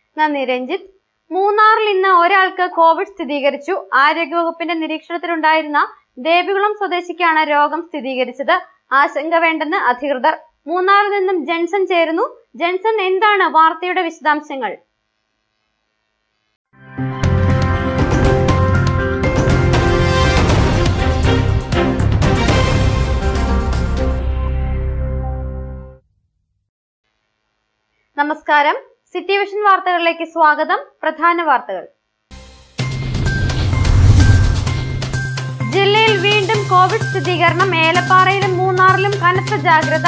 നന്ദി രഞ്ജിത്ത് മൂന്നാറിൽ ഇന്ന് ഒരാൾക്ക് കോവിഡ് സ്ഥിരീകരിച്ചു ആരോഗ്യവകുപ്പിന്റെ നിരീക്ഷണത്തിലുണ്ടായിരുന്ന ദേവികുളം സ്വദേശിക്കാണ് രോഗം സ്ഥിരീകരിച്ചത് ആശങ്ക വേണ്ടെന്ന് അധികൃതർ മൂന്നാറിൽ നിന്നും ജെൻസൺ ചേരുന്നു ജെൻസൺ എന്താണ് വാർത്തയുടെ വിശദാംശങ്ങൾ നമസ്കാരം സിറ്റി വിഷൻ വാർത്തകളിലേക്ക് സ്വാഗതം പ്രധാന വാർത്തകൾ ജില്ലയിൽ വീണ്ടും കോവിഡ് സ്ഥിരീകരണം ഏലപ്പാറയിലും മൂന്നാറിലും കനത്ത ജാഗ്രത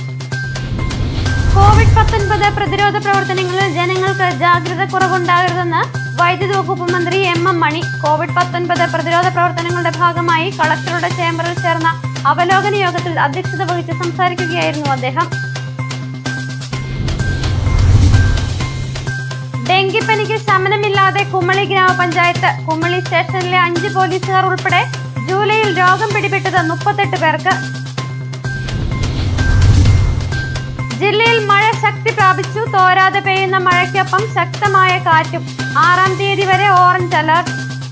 കോവിഡ് പത്തൊൻപത് പ്രതിരോധ പ്രവർത്തനങ്ങളിൽ ജനങ്ങൾക്ക് ജാഗ്രത കുറവുണ്ടാകരുതെന്ന് വൈദ്യുതി വകുപ്പ് മന്ത്രി എം എം മണി കോവിഡ് പത്തൊൻപത് പ്രതിരോധ പ്രവർത്തനങ്ങളുടെ ഭാഗമായി കളക്ടറുടെ ചേംബറിൽ ചേർന്ന അവലോകന യോഗത്തിൽ അധ്യക്ഷത വഹിച്ച് സംസാരിക്കുകയായിരുന്നു അദ്ദേഹം ഡെങ്കിപ്പനിക്ക് ശമനമില്ലാതെ കുമളി ഗ്രാമപഞ്ചായത്ത് കുമളി സ്റ്റേഷനിലെ അഞ്ച് പോലീസുകാർ ഉൾപ്പെടെ ജൂലൈയിൽ രോഗം പിടിപെട്ടത് മുപ്പത്തെട്ട് പേർക്ക് ജില്ലയിൽ മഴ ശക്തി പ്രാപിച്ചു തോരാതെ പെയ്യുന്ന മഴയ്ക്കൊപ്പം ശക്തമായ കാറ്റും ആറാം തീയതി വരെ ഓറഞ്ച് അലർട്ട്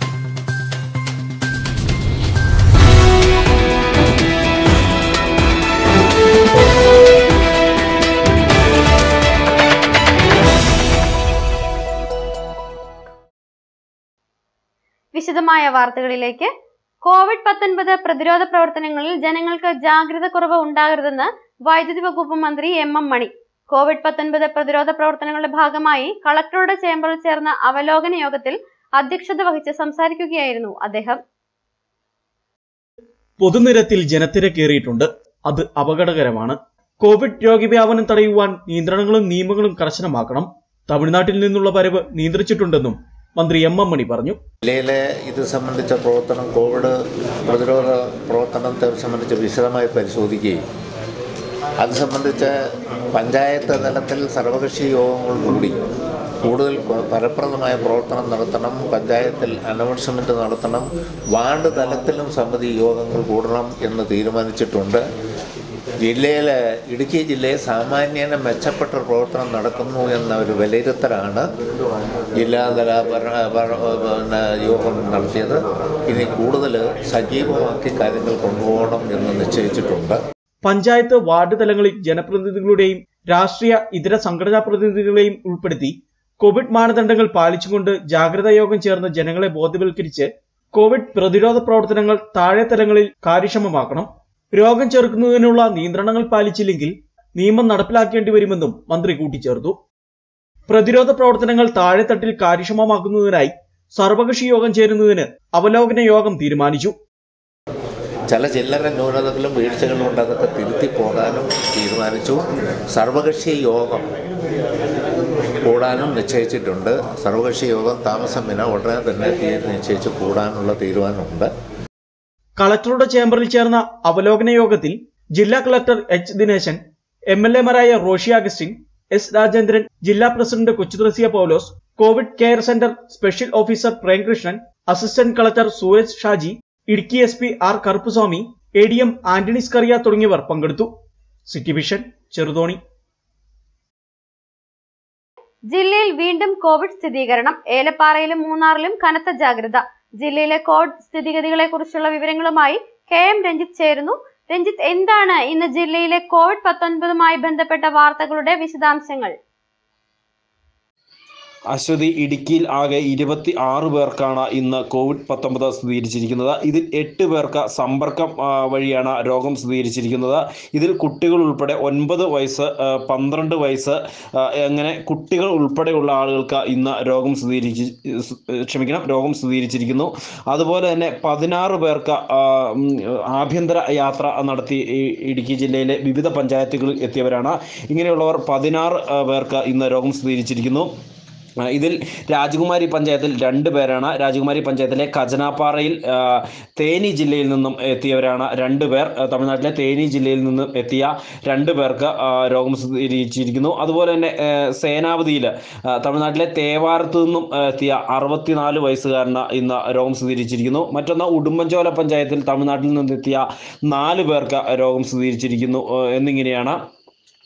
വിശദമായ വാർത്തകളിലേക്ക് കോവിഡ് പത്തൊൻപത് പ്രതിരോധ പ്രവർത്തനങ്ങളിൽ ജനങ്ങൾക്ക് ജാഗ്രത കുറവ് ഉണ്ടാകരുതെന്ന് വൈദ്യുതി വകുപ്പ് മന്ത്രി എം എം മണി കോവിഡ് പത്തൊൻപത് പ്രതിരോധ പ്രവർത്തനങ്ങളുടെ ഭാഗമായി കളക്ടറുടെ ചേംബറിൽ ചേർന്ന അവലോകന യോഗത്തിൽ അധ്യക്ഷത വഹിച്ച് സംസാരിക്കുകയായിരുന്നു അദ്ദേഹം പൊതുനിരത്തിൽ ജനത്തിരക്കേറിയിട്ടുണ്ട് അത് അപകടകരമാണ് കോവിഡ് രോഗവ്യാപനം തടയുവാൻ നിയന്ത്രണങ്ങളും നിയമങ്ങളും കർശനമാക്കണം തമിഴ്നാട്ടിൽ നിന്നുള്ള വരവ് നിയന്ത്രിച്ചിട്ടുണ്ടെന്നും മന്ത്രി എം എം മണി പറഞ്ഞു ജില്ലയിലെ ഇത് സംബന്ധിച്ച പ്രവർത്തനം കോവിഡ് പ്രതിരോധ പ്രവർത്തനത്തെ സംബന്ധിച്ച് വിശദമായി പരിശോധിക്കുകയും അത് സംബന്ധിച്ച് പഞ്ചായത്ത് തലത്തിൽ സർവകക്ഷി യോഗങ്ങൾ കൂടി കൂടുതൽ ഫലപ്രദമായ പ്രവർത്തനം നടത്തണം പഞ്ചായത്തിൽ അനൗൺസ്മെൻറ്റ് നടത്തണം വാർഡ് തലത്തിലും സമിതി യോഗങ്ങൾ കൂടണം എന്ന് തീരുമാനിച്ചിട്ടുണ്ട് ജില്ലയിൽ ഇടുക്കി ജില്ലയിൽ സാമാന്യേന മെച്ചപ്പെട്ട പ്രവർത്തനം നടക്കുന്നു എന്ന ഒരു വിലയിരുത്തലാണ് ജില്ലാതല ഭരണ ഭരണ- പിന്നെ യോഗം നടത്തിയത് ഇനി കൂടുതൽ സജീവമാക്കി കാര്യങ്ങൾ കൊണ്ടുപോകണം എന്ന് നിശ്ചയിച്ചിട്ടുണ്ട് പഞ്ചായത്ത് വാർഡ് തലങ്ങളിൽ ജനപ്രതിനിധികളുടെയും രാഷ്ട്രീയ ഇതര സംഘടനാ പ്രതിനിധികളെയും ഉൾപ്പെടുത്തി കോവിഡ് മാനദണ്ഡങ്ങൾ പാലിച്ചുകൊണ്ട് ജാഗ്രതാ യോഗം ചേർന്ന് ജനങ്ങളെ ബോധവൽക്കരിച്ച് കോവിഡ് പ്രതിരോധ പ്രവർത്തനങ്ങൾ താഴെ തലങ്ങളിൽ കാര്യക്ഷമമാക്കണം രോഗം ചെറുക്കുന്നതിനുള്ള നിയന്ത്രണങ്ങൾ പാലിച്ചില്ലെങ്കിൽ നിയമം നടപ്പിലാക്കേണ്ടി വരുമെന്നും മന്ത്രി കൂട്ടിച്ചേർത്തു പ്രതിരോധ പ്രവർത്തനങ്ങൾ താഴെത്തട്ടിൽ കാര്യക്ഷമമാക്കുന്നതിനായി സർവകക്ഷി യോഗം ചേരുന്നതിന് അവലോകന യോഗം തീരുമാനിച്ചു ചില ചില്ലറ ന്യൂനതകളും വീഴ്ചകളും ഉണ്ട് അതൊക്കെ തിരുത്തി പോകാനും തീരുമാനിച്ചു സർവകക്ഷി യോഗം കൂടാനും നിശ്ചയിച്ചിട്ടുണ്ട് സർവകക്ഷി യോഗം താമസം വിന ഉടനെ തന്നെ തീയതി നിശ്ചയിച്ച് കൂടാനുള്ള തീരുമാനമുണ്ട് കളക്ടറുടെ ചേംബറിൽ ചേർന്ന അവലോകന യോഗത്തിൽ ജില്ലാ collector H Dineshan M L എമാരായ റോഷി അഗസ്റ്റിൻ എസ് രാജേന്ദ്രൻ ജില്ലാ president Kochuthresia Paulose covid care centre special officer Premkrishnan assistant collector Sooraj Shaji Idukki S P R Karuppuswamy A D M Antony Scaria തുടങ്ങിയവർ പങ്കെടുത്തു സിറ്റി വിഷൻ ചെറുതോണി ജില്ലയിൽ വീണ്ടും കോവിഡ് സ്ഥിരീകരണം ഏലപ്പാറയിലും മൂന്നാറിലും കനത്ത ജാഗ്രത ജില്ലയിലെ കോവിഡ് സ്ഥിതിഗതികളെ കുറിച്ചുള്ള വിവരങ്ങളുമായി കെ എം രഞ്ജിത്ത് ചേരുന്നു രഞ്ജിത്ത് എന്താണ് ഇന്ന് ജില്ലയിലെ കോവിഡ് പത്തൊൻപതുമായി ബന്ധപ്പെട്ട വാർത്തകളുടെ വിശദാംശങ്ങൾ അശ്വതി ഇടുക്കിയിൽ ആകെ ഇരുപത്തി ആറ് പേർക്കാണ് ഇന്ന് കോവിഡ് പത്തൊമ്പത് സ്ഥിരീകരിച്ചിരിക്കുന്നത് ഇതിൽ എട്ട് പേർക്ക് സമ്പർക്കം ആ, വഴിയാണ് രോഗം സ്ഥിരീകരിച്ചിരിക്കുന്നത് ഇതിൽ കുട്ടികൾ ഉൾപ്പെടെ ഒൻപത് വയസ്സ് ആ, പന്ത്രണ്ട് വയസ്സ് ആ, അങ്ങനെ കുട്ടികൾ ഉൾപ്പെടെയുള്ള ആളുകൾക്ക് ഇന്ന് രോഗം സ്ഥിരീകരിച്ച് ക്ഷമിക്കണം രോഗം സ്ഥിരീകരിച്ചിരിക്കുന്നു അതുപോലെ തന്നെ പതിനാറ് പേർക്ക് ആ, ഉം, ആഭ്യന്തര യാത്ര നടത്തി ഈ ഇടുക്കി ജില്ലയിലെ വിവിധ പഞ്ചായത്തുകളിൽ എത്തിയവരാണ് ഇങ്ങനെയുള്ളവർ പതിനാറ് ആ, പേർക്ക് ഇന്ന് രോഗം സ്ഥിരീകരിച്ചിരിക്കുന്നു ആ, ഇതിൽ രാജകുമാരി പഞ്ചായത്തിൽ രണ്ട് പേരാണ് രാജകുമാരി പഞ്ചായത്തിലെ ഖജനാപ്പാറയിൽ ആ, തേനി ജില്ലയിൽ നിന്നും എത്തിയവരാണ് രണ്ട് പേർ ആ, തമിഴ്നാട്ടിലെ തേനി ജില്ലയിൽ നിന്നും എത്തിയ രണ്ട് പേർക്ക് ആ, രോഗം സ്ഥിരീകരിച്ചിരിക്കുന്നു അതുപോലെ തന്നെ ആ, സേനാപതിയിൽ ആ, തമിഴ്നാട്ടിലെ തേവാരത്ത് നിന്നും ആ, എത്തിയ അറുപത്തിനാല് വയസ്സുകാരന് ഇന്ന് രോഗം സ്ഥിരീകരിച്ചിരിക്കുന്നു മറ്റൊന്ന് ഉടുമ്പൻചോല പഞ്ചായത്തിൽ തമിഴ്നാട്ടിൽ നിന്നെത്തിയ നാല് പേർക്ക് രോഗം സ്ഥിരീകരിച്ചിരിക്കുന്നു ആ, എന്നിങ്ങനെയാണ്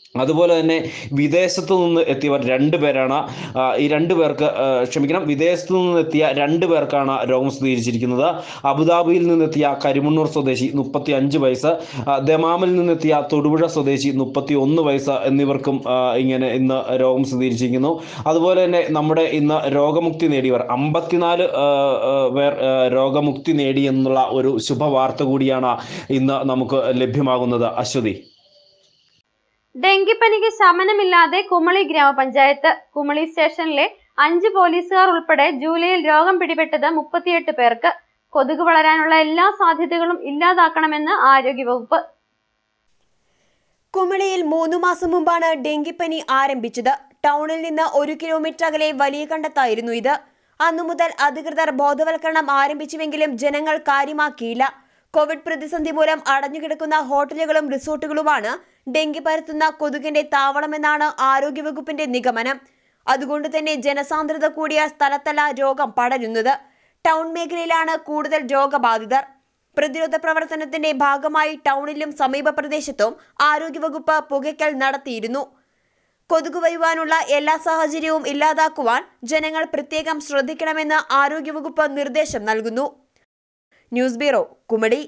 അതുപോലെ തന്നെ വിദേശത്തു നിന്ന് എത്തിയവർ രണ്ട് പേരാണ് ആ, ഈ രണ്ട് പേർക്ക് ആ, ക്ഷമിക്കണം വിദേശത്തു നിന്ന് എത്തിയ രണ്ട് പേർക്കാണ് രോഗം സ്ഥിരീകരിച്ചിരിക്കുന്നത് അബുദാബിയിൽ നിന്നെത്തിയ കരിമണ്ണൂർ സ്വദേശി മുപ്പത്തി അഞ്ച് വയസ്സ് ആ, ദമാമിൽ നിന്നെത്തിയ തൊടുപുഴ സ്വദേശി മുപ്പത്തി ഒന്ന് വയസ്സ് എന്നിവർക്കും ആ, ഇങ്ങനെ ഇന്ന് രോഗം സ്ഥിരീകരിച്ചിരിക്കുന്നു അതുപോലെ തന്നെ നമ്മുടെ ഇന്ന് രോഗമുക്തി നേടിയവർ അമ്പത്തിനാല് ആ, ആ, പേർ ആ, രോഗമുക്തി നേടി എന്നുള്ള ഒരു ശുഭവാർത്ത കൂടിയാണ് ഇന്ന് നമുക്ക് ലഭ്യമാകുന്നത് അശ്വതി ഡെങ്കിപ്പനിക്ക് ശമനമില്ലാതെ കുമളി ഗ്രാമപഞ്ചായത്ത് കുമളി സ്റ്റേഷനിലെ അഞ്ച് പോലീസുകാർ ഉൾപ്പെടെ ജൂലൈയിൽ രോഗം പിടിപെട്ടത് മുപ്പത്തിയെട്ട് പേർക്ക് കൊതുക് വളരാനുള്ള എല്ലാ സാധ്യതകളും ഇല്ലാതാക്കണമെന്ന് ആരോഗ്യവകുപ്പ് കുമളിയിൽ മൂന്നു മാസം മുമ്പാണ് ഡെങ്കിപ്പനി ആരംഭിച്ചത് ടൗണിൽ നിന്ന് ഒരു കിലോമീറ്റർ അകലെ വലിയ കണ്ടത്തായിരുന്നു ഇത് അന്നു മുതൽ അധികൃതർ ബോധവൽക്കരണം ആരംഭിച്ചുവെങ്കിലും ജനങ്ങൾ കാര്യമാക്കിയില്ല കോവിഡ് പ്രതിസന്ധി മൂലം അടഞ്ഞുകിടക്കുന്ന ഹോട്ടലുകളും റിസോർട്ടുകളുമാണ് ഡെങ്കി പരത്തുന്ന കൊതുകിന്റെ താവളമെന്നാണ് ആരോഗ്യവകുപ്പിന്റെ നിഗമനം അതുകൊണ്ട് തന്നെ ജനസാന്ദ്രത കൂടിയ സ്ഥലത്തല്ല രോഗം പടരുന്നത് ടൗൺ മേഖലയിലാണ് കൂടുതൽ രോഗബാധിതർ പ്രതിരോധ പ്രവർത്തനത്തിന്റെ ഭാഗമായി ടൗണിലും സമീപ പ്രദേശത്തും ആരോഗ്യവകുപ്പ് പുകയ്ക്കൽ നടത്തിയിരുന്നു കൊതുക് വരുവാനുള്ള എല്ലാ സാഹചര്യവും ഇല്ലാതാക്കുവാൻ ജനങ്ങൾ പ്രത്യേകം ശ്രദ്ധിക്കണമെന്ന് ആരോഗ്യവകുപ്പ് നിർദ്ദേശം നൽകുന്നു ന്യൂസ് ബ്യൂറോ കുമളി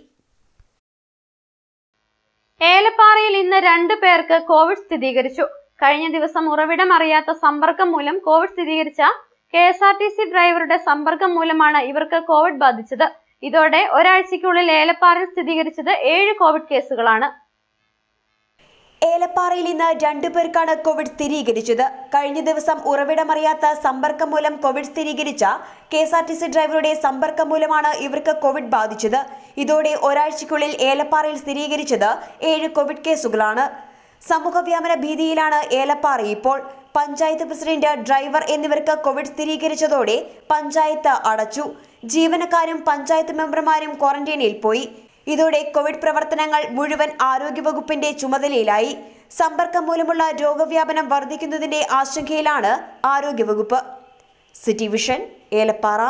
ഏലപ്പാറയിൽ ഇന്ന് രണ്ട് പേർക്ക് കോവിഡ് സ്ഥിരീകരിച്ചു കഴിഞ്ഞ ദിവസം ഉറവിടം അറിയാത്ത സമ്പർക്കം മൂലം കോവിഡ് സ്ഥിരീകരിച്ച K S R T C ഡ്രൈവറുടെ സമ്പർക്കം മൂലമാണ് ഇവർക്ക് കോവിഡ് ബാധിച്ചത് ഇതോടെ ഒരാഴ്ചയ്ക്കുള്ളിൽ ഏലപ്പാറയിൽ സ്ഥിരീകരിച്ചത് ഏഴ് കോവിഡ് കേസുകളാണ് ഏലപ്പാറയിൽ ഇന്ന് രണ്ടു പേർക്കാണ് കോവിഡ് സ്ഥിരീകരിച്ചത് കഴിഞ്ഞ ദിവസം ഉറവിടമറിയാത്ത സമ്പർക്കം മൂലം കോവിഡ് സ്ഥിരീകരിച്ച K S R T C ഡ്രൈവറുടെ സമ്പർക്കം മൂലമാണ് ഇവർക്ക് കോവിഡ് ബാധിച്ചത് ഇതോടെ ഒരാഴ്ചയ്ക്കുള്ളിൽ ഏലപ്പാറയിൽ സ്ഥിരീകരിച്ചത് ഏഴ് കോവിഡ് കേസുകളാണ് സമൂഹവ്യാപന ഭീതിയിലാണ് ഏലപ്പാറ ഇപ്പോൾ പഞ്ചായത്ത് പ്രസിഡന്റ് ഡ്രൈവർ എന്നിവർക്ക് കോവിഡ് സ്ഥിരീകരിച്ചതോടെ പഞ്ചായത്ത് അടച്ചു ജീവനക്കാരും പഞ്ചായത്ത് മെമ്പർമാരും ക്വാറന്റൈനിൽ പോയി ഇതോടെ കോവിഡ് പ്രവർത്തനങ്ങൾ മുഴുവൻ ആരോഗ്യവകുപ്പിന്റെ ചുമതലയിലായി സമ്പർക്കം മൂലമുള്ള രോഗവ്യാപനം വർദ്ധിക്കുന്നതിന്റെ ആശങ്കയിലാണ് ആരോഗ്യവകുപ്പ് സിറ്റി വിഷൻ ഏലപ്പാറ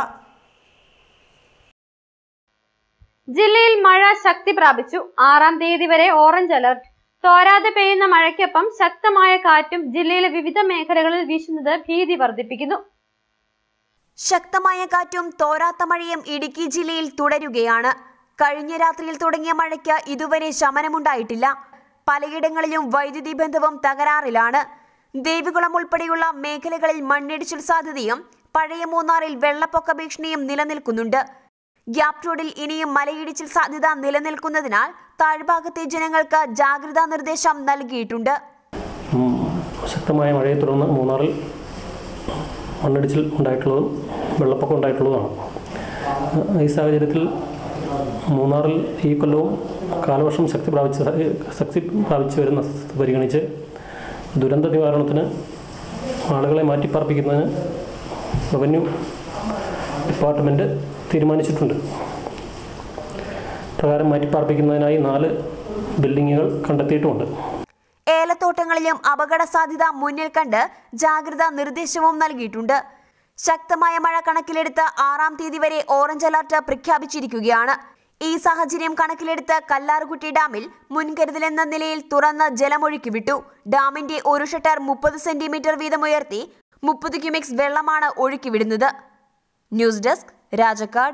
ജില്ലയിൽ മഴ ശക്തി പ്രാപിച്ചു ആറാം തീയതി വരെ ഓറഞ്ച് അലർട്ട് തോരാതെ പെയ്യുന്ന മഴയ്ക്കൊപ്പം ശക്തമായ കാറ്റും ജില്ലയിലെ വിവിധ മേഖലകളിൽ വീശുന്നത് ഭീതി വർദ്ധിപ്പിക്കുന്നു ശക്തമായ കാറ്റും തോരാത്ത മഴയും ഇടുക്കി ജില്ലയിൽ തുടരുകയാണ് കഴിഞ്ഞ രാത്രിയിൽ തുടങ്ങിയ മഴയ്ക്ക് ഇതുവരെ ശമനമുണ്ടായിട്ടില്ല പലയിടങ്ങളിലും വൈദ്യുതി ബന്ധവും തകരാറിലാണ് ദേവികുളം ഉൾപ്പെടെയുള്ള മേഖലകളിൽ മണ്ണിടിച്ചിൽ സാധ്യതയും പഴയ മൂന്നാറിൽ വെള്ളപ്പൊക്ക ഭീഷണിയും നിലനിൽക്കുന്നുണ്ട് ഗ്യാപ് റോഡിൽ ഇനിയും മലയിടിച്ചിൽ സാധ്യത നിലനിൽക്കുന്നതിനാൽ താഴ്ഭാഗത്തെ ജനങ്ങൾക്ക് ജാഗ്രതാ നിർദ്ദേശം നൽകിയിട്ടുണ്ട് ഉം, ശക്തമായ മഴയെ തുടർന്ന് മൂന്നാറിൽ മണ്ണിടിച്ചിൽ ഉണ്ടായിട്ടുള്ളതും വെള്ളപ്പൊക്കം ഉണ്ടായിട്ടുള്ളതുമാണ് ഈ സാഹചര്യത്തിൽ മൂന്നാറിൽ ഈ കൊല്ലവും കാലവർഷം ശക്തി പ്രാപിച്ച സ- ശക്തി പ്രാപിച്ചു വരുന്ന സ്ഥിതി പരിഗണിച്ച് ദുരന്ത നിവാരണത്തിന് ആളുകളെ മാറ്റിപ്പാർപ്പിക്കുന്നതിന് റവന്യൂ ഡിപ്പാർട്ട്മെൻറ്റ് തീരുമാനിച്ചിട്ടുണ്ട് പ്രകാരം മാറ്റിപ്പാർപ്പിക്കുന്നതിനായി നാല് ബിൽഡിങ്ങുകൾ കണ്ടെത്തിയിട്ടുമുണ്ട് ഏലത്തോട്ടങ്ങളിലും അപകട സാധ്യത മുന്നിൽ കണ്ട് ജാഗ്രതാ നിർദ്ദേശവും നൽകിയിട്ടുണ്ട് ശക്തമായ മഴ കണക്കിലെടുത്ത് ആറാം തീയതി വരെ ഓറഞ്ച് അലർട്ട് പ്രഖ്യാപിച്ചിരിക്കുകയാണ് ഈ സാഹചര്യം കണക്കിലെടുത്ത് കല്ലാറുകുട്ടി ഡാമിൽ മുൻകരുതലെന്ന നിലയിൽ തുറന്ന് ജലമൊഴുക്കി വിട്ടു ഡാമിന്റെ ഒരു ഷട്ടർ മുപ്പത് സെന്റിമീറ്റർ വീതം ഉയർത്തി മുപ്പത് ക്യൂമിക്സ് വെള്ളമാണ് ഒഴുക്കിവിടുന്നത് ന്യൂസ് ഡെസ്ക് രാജക്കാട്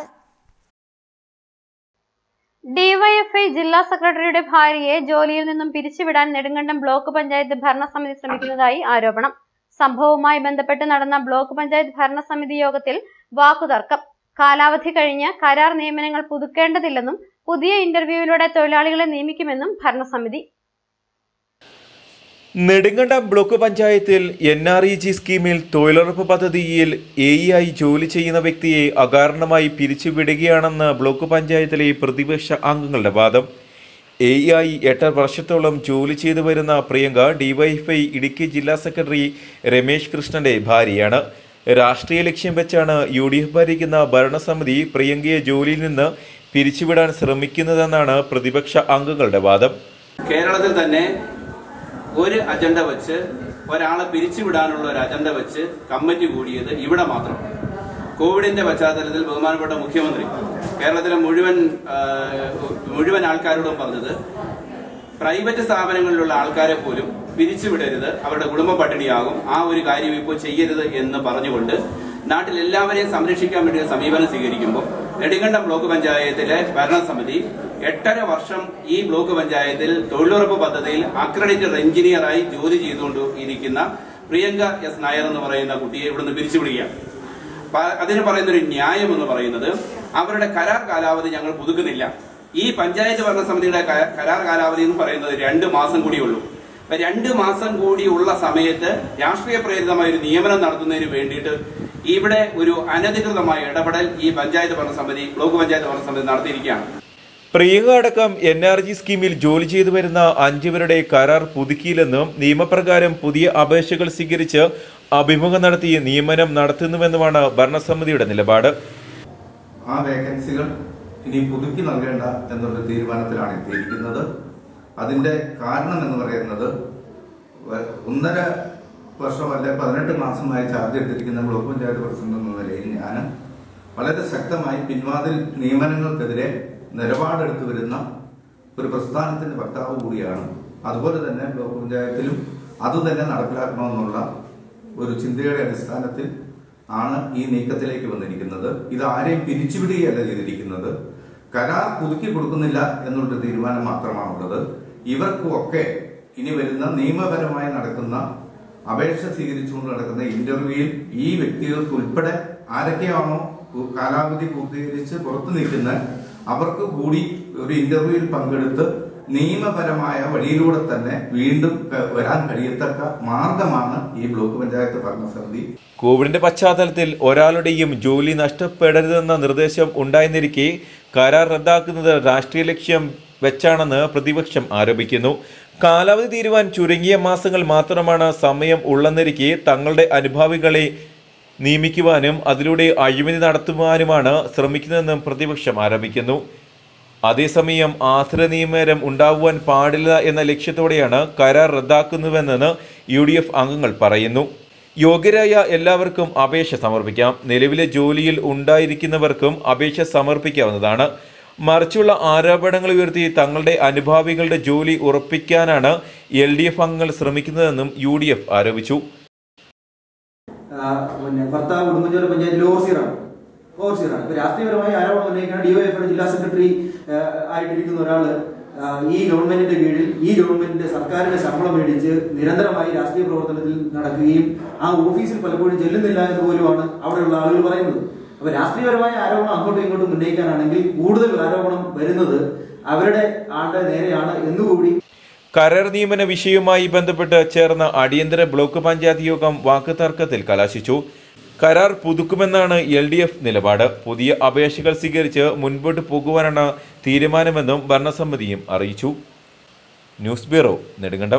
ഡിവൈഎഫ്ഐ ജില്ലാ സെക്രട്ടറിയുടെ ഭാര്യയെ ജോലിയിൽ നിന്നും പിരിച്ചുവിടാൻ നെടുങ്കണ്ടം ബ്ലോക്ക് പഞ്ചായത്ത് ഭരണസമിതി ശ്രമിക്കുന്നതായി ആരോപണം സംഭവവുമായി ബന്ധപ്പെട്ട് നടന്ന ബ്ലോക്ക് പഞ്ചായത്ത് ഭരണസമിതി യോഗത്തിൽ വാക്കുതർക്കം കാലാവധി കഴിഞ്ഞ് കരാർ നിയമനങ്ങൾ പുതുക്കേണ്ടതില്ലെന്നും പുതിയ ഇന്റർവ്യൂവിലൂടെ തൊഴിലാളികളെ നിയമിക്കുമെന്നും ഭരണസമിതി നെടുങ്കണ്ടം ബ്ലോക്ക് പഞ്ചായത്തിൽ എൻ ആർ ഇ ജി സ്കീമിൽ തൊഴിലുറപ്പ് പദ്ധതിയിൽ എ ഇ ആയി ജോലി ചെയ്യുന്ന വ്യക്തിയെ അകാരണമായി പിരിച്ചുവിടുകയാണെന്ന് ബ്ലോക്ക് പഞ്ചായത്തിലെ പ്രതിപക്ഷ അംഗങ്ങളുടെ വാദം എ ഇ ആയി എട്ടര വർഷത്തോളം ജോലി ചെയ്തു വരുന്ന പ്രിയങ്ക ഡിവൈഎഫ്ഐ ഇടുക്കി ജില്ലാ സെക്രട്ടറി രമേശ് കൃഷ്ണന്റെ ഭാര്യയാണ് രാഷ്ട്രീയ ലക്ഷ്യം വെച്ചാണ് യു ഡി എഫ് ഭരിക്കുന്ന ഭരണസമിതി പ്രിയങ്കയെ ജോലിയിൽ നിന്ന് പിരിച്ചുവിടാൻ ശ്രമിക്കുന്നതെന്നാണ് പ്രതിപക്ഷ അംഗങ്ങളുടെ വാദം കേരളത്തിൽ തന്നെ ഒരു അജണ്ട വെച്ച് ഒരാളെ പിരിച്ചുവിടാനുള്ള ഒരു അജണ്ട വെച്ച് കമ്മിറ്റി കൂടിയത് ഇവിടെ മാത്രം കോവിഡിന്റെ പശ്ചാത്തലത്തിൽ ബഹുമാനപ്പെട്ട മുഖ്യമന്ത്രി കേരളത്തിലെ മുഴുവൻ ആ, മുഴുവൻ ആൾക്കാരോടും പറഞ്ഞത് പ്രൈവറ്റ് സ്ഥാപനങ്ങളിലുള്ള ആൾക്കാരെ പോലും പിരിച്ചുവിടരുത് അവരുടെ കുടുംബ പട്ടിണിയാകും ആ ഒരു കാര്യം ഇപ്പോൾ ചെയ്യരുത് എന്ന് പറഞ്ഞുകൊണ്ട് നാട്ടിൽ എല്ലാവരെയും സംരക്ഷിക്കാൻ വേണ്ടി ഒരു സമീപനം സ്വീകരിക്കുമ്പോൾ നെടുങ്കണ്ടം ബ്ലോക്ക് പഞ്ചായത്തിലെ ഭരണസമിതി എട്ടര വർഷം ഈ ബ്ലോക്ക് പഞ്ചായത്തിൽ തൊഴിലുറപ്പ് പദ്ധതിയിൽ അക്രഡിറ്റഡ് എഞ്ചിനീയറായി ജോലി ചെയ്തുകൊണ്ട് ഇരിക്കുന്ന പ്രിയങ്ക എസ് നായർ എന്ന് പറയുന്ന കുട്ടിയെ ഇവിടുന്ന് പിരിച്ചുവിടുകയാണ് പ- അതിന് പറയുന്ന ഒരു ന്യായം എന്ന് പറയുന്നത് അവരുടെ കരാർ കാലാവധി ഞങ്ങൾ പുതുക്കുന്നില്ല ഈ പഞ്ചായത്ത് ഭരണസമിതിയുടെ ക- കരാർ കാലാവധി എന്ന് പറയുന്നത് രണ്ട് മാസം കൂടിയുള്ളൂ അപ്പൊ രണ്ട് മാസം കൂടിയുള്ള സമയത്ത് രാഷ്ട്രീയ പ്രേരിതമായ ഒരു നിയമനം നടത്തുന്നതിന് വേണ്ടിയിട്ട് ഇവിടെ ഒരു അനധികൃതമായ ഇടപെടൽ ഈ പഞ്ചായത്ത് ഭരണസമിതി ബ്ലോക്ക് പഞ്ചായത്ത് ഭരണസമിതി നടത്തിയിരിക്കുകയാണ് പ്രിയങ്ക അടക്കം എൻ ആർ ജി സ്കീമിൽ ജോലി ചെയ്തു വരുന്ന അഞ്ചുപേരുടെ കരാർ പുതുക്കിയില്ലെന്നും നിയമപ്രകാരം പുതിയ അപേക്ഷകൾ സ്വീകരിച്ച് അഭിമുഖം നടത്തി നിയമനം നടത്തുന്നുവെന്നുമാണ് ഭരണസമിതിയുടെ നിലപാട് ആ വേക്കൻസികൾ ഇനി പുതുക്കി നൽകേണ്ട എന്നുള്ള തീരുമാനത്തിലാണ് എത്തിയിരിക്കുന്നത് അതിന്റെ കാരണം എന്ന് പറയുന്നത് വ- ഒന്നര വർഷം അല്ലെ പതിനെട്ട് മാസമായി ചാർജ് എടുത്തിരിക്കുന്ന ബ്ലോക്ക് പഞ്ചായത്ത് പ്രസിഡന്റ് എന്ന നിലയിൽ ഞാൻ വളരെ ശക്തമായി പിൻവാതിൽ നിയമനങ്ങൾക്കെതിരെ നിലപാടെടുത്തു വരുന്ന ഒരു പ്രസ്ഥാനത്തിന്റെ വക്താവ് കൂടിയാണ് അതുപോലെ തന്നെ ബ്ലോക്ക് പഞ്ചായത്തിലും അതുതന്നെ നടപ്പിലാക്കണമെന്നുള്ള ഒരു ചിന്തയുടെ അടിസ്ഥാനത്തിൽ ആണ് ഈ നീക്കത്തിലേക്ക് വന്നിരിക്കുന്നത് ഇത് ആരെയും പിരിച്ചുവിടുകയല്ല ചെയ്തിരിക്കുന്നത് കരാർ പുതുക്കി കൊടുക്കുന്നില്ല എന്നുള്ളൊരു തീരുമാനം മാത്രമാണുള്ളത് ഇവർക്കുമൊക്കെ ഇനി വരുന്ന നിയമപരമായി നടക്കുന്ന അപേക്ഷ സ്വീകരിച്ചുകൊണ്ട് നടക്കുന്ന ഇന്റർവ്യൂവിൽ ഈ വ്യക്തികൾക്ക് ഉൾപ്പെടെ ആരൊക്കെയാണോ പു- കാലാവധി പൂർത്തീകരിച്ച് പുറത്തു നിൽക്കുന്ന അവർക്ക് കൂടി ഒരു ഇന്റർവ്യൂവിൽ പങ്കെടുത്ത് നിയമപരമായ വഴിയിലൂടെ തന്നെ വീണ്ടും ക- വരാൻ കഴിയത്തക്ക മാർഗമാണ് ഈ ബ്ലോക്ക് പഞ്ചായത്ത് ഭരണസമിതി കോവിഡിന്റെ പശ്ചാത്തലത്തിൽ ഒരാളുടെയും ജോലി നഷ്ടപ്പെടരുതെന്ന നിർദ്ദേശം ഉണ്ടായിരുന്നിരിക്കെ കരാർ റദ്ദാക്കുന്നത് രാഷ്ട്രീയ ലക്ഷ്യം വെച്ചാണെന്ന് പ്രതിപക്ഷം ആരോപിക്കുന്നു കാലാവധി തീരുവാൻ ചുരുങ്ങിയ മാസങ്ങൾ മാത്രമാണ് സമയം ഉള്ളെന്നിരിക്കെ തങ്ങളുടെ അനുഭാവികളെ നിയമിക്കുവാനും അതിലൂടെ അഴിമതി നടത്തുവാനുമാണ് ശ്രമിക്കുന്നതെന്നും പ്രതിപക്ഷം ആരോപിക്കുന്നു അതേസമയം ആശ്ര നിയമനം ഉണ്ടാവുവാൻ പാടില്ല എന്ന ലക്ഷ്യത്തോടെയാണ് കരാർ റദ്ദാക്കുന്നുവെന്ന് യു ഡി എഫ് അംഗങ്ങൾ പറയുന്നു യോഗ്യരായ എല്ലാവർക്കും അപേക്ഷ സമർപ്പിക്കാം നിലവിലെ ജോലിയിൽ ഉണ്ടായിരിക്കുന്നവർക്കും അപേക്ഷ സമർപ്പിക്കാവുന്നതാണ് മറിച്ചുള്ള ആരോപണങ്ങൾ ഉയർത്തി തങ്ങളുടെ അനുഭാവികളുടെ ജോലി ഉറപ്പിക്കാനാണ് എൽ ഡി എഫ് അംഗങ്ങൾ ശ്രമിക്കുന്നതെന്നും യു ഡി എഫ് ആരോപിച്ചു ആ, പിന്നെ ഭർത്താവ് ഉടുമ്പൻചോല പഞ്ചായത്തിൽ ഓവർസിയറാണ് ഓവർസിയറാണ് ഇപ്പൊ രാഷ്ട്രീയപരമായി ആരോപണം ഉന്നയിക്കുന്ന ഡിവൈഎഫ്ഐയുടെ ജില്ലാ സെക്രട്ടറി ആ, ആയിട്ടിരിക്കുന്ന ഒരാള് ആ, ഈ ഗവൺമെന്റിന്റെ കീഴിൽ ഈ ഗവൺമെന്റിന്റെ സർക്കാരിന്റെ ശമ്പളം മേടിച്ച് നിരന്തരമായി രാഷ്ട്രീയ പ്രവർത്തനത്തിൽ നടക്കുകയും ആ ഓഫീസിൽ പലപ്പോഴും ചെല്ലുന്നില്ല എന്ന് പോലുമാണ് അവിടെയുള്ള ആളുകൾ പറയുന്നത് അപ്പൊ രാഷ്ട്രീയപരമായ ആരോപണം അങ്ങോട്ടും ഇങ്ങോട്ടും ഉന്നയിക്കാനാണെങ്കിൽ കൂടുതൽ ആരോപണം വരുന്നത് അവരുടെ ആളുടെ നേരെയാണ് എന്നുകൂടി കരാർ നിയമന വിഷയവുമായി ബന്ധപ്പെട്ട് ചേർന്ന അടിയന്തര ബ്ലോക്ക് പഞ്ചായത്ത് യോഗം വാക്കുതർക്കത്തിൽ കലാശിച്ചു കരാർ പുതുക്കുമെന്നാണ് എൽ ഡി എഫ് നിലപാട് പുതിയ അപേക്ഷകൾ സ്വീകരിച്ച് മുൻപോട്ട് പോകുവാനാണ് തീരുമാനമെന്നും ഭരണസമിതിയും അറിയിച്ചു ന്യൂസ് ബ്യൂറോ നെടുങ്കണ്ടം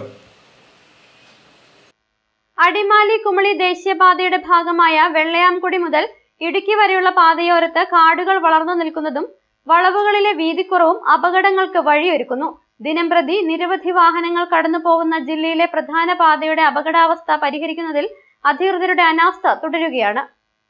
അടിമാലി കുമളി ദേശീയപാതയുടെ ഭാഗമായ വെള്ളയാംകുടി മുതൽ ഇടുക്കി വരെയുള്ള പാതയോരത്ത് കാടുകൾ വളർന്നു നിൽക്കുന്നതും വളവുകളിലെ വീതിക്കുറവും അപകടങ്ങൾക്ക് വഴിയൊരുക്കുന്നു ദിനംപ്രതി നിരവധി വാഹനങ്ങൾ കടന്നു പോകുന്ന ജില്ലയിലെ പ്രധാന പാതയുടെ അപകടാവസ്ഥ പരിഹരിക്കുന്നതിൽ അധികൃതരുടെ അനാസ്ഥ തുടരുകയാണ്